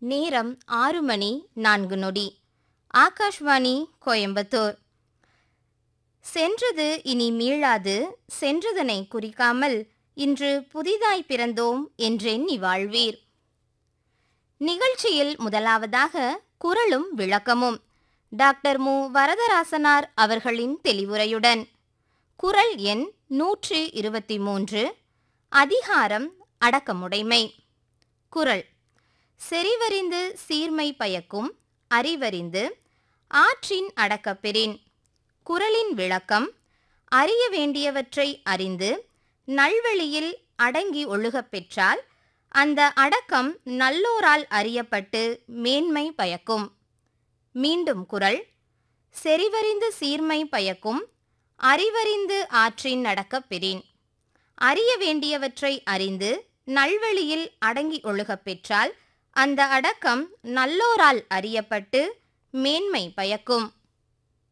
நேரம் ஆறு மணி நான்கு நொடி ஆகாஷ்வாணி கோயம்புத்தூர் சென்றது இனி மீளாது சென்றதனை குறிக்காமல் இன்று புதிதாய் பிறந்தோம் என்றெண்ணி வாழ்வீர் நிகழ்ச்சியில் முதலாவதாக குரலும் விளக்கமும் டாக்டர் மு வரதராசனார் அவர்களின் தெளிவுரையுடன் குரல் எண் நூற்று இருபத்தி மூன்று அதிகாரம் அடக்கமுடைமை குரல் செறிவறிந்து சீர்மை பயக்கும் அறிவறிந்து ஆற்றின் அடக்கப்பெறின் குரலின் விளக்கம் அறிய வேண்டியவற்றை அறிந்து நல்வழியில் அடங்கி ஒழுகப் பெற்றால் அந்த அடக்கம் நல்லோரால் அறியப்பட்டு மேன்மை பயக்கும் மீண்டும் குரல் செறிவறிந்து சீர்மை பயக்கும் அறிவறிந்து ஆற்றின் நடக்கப் பெறின் அறிய வேண்டியவற்றை அறிந்து நல்வழியில் அடங்கி ஒழுகப் பெற்றால் அந்த அடக்கம் நல்லோரால் அறியப்பட்டு மேன்மை பயக்கும்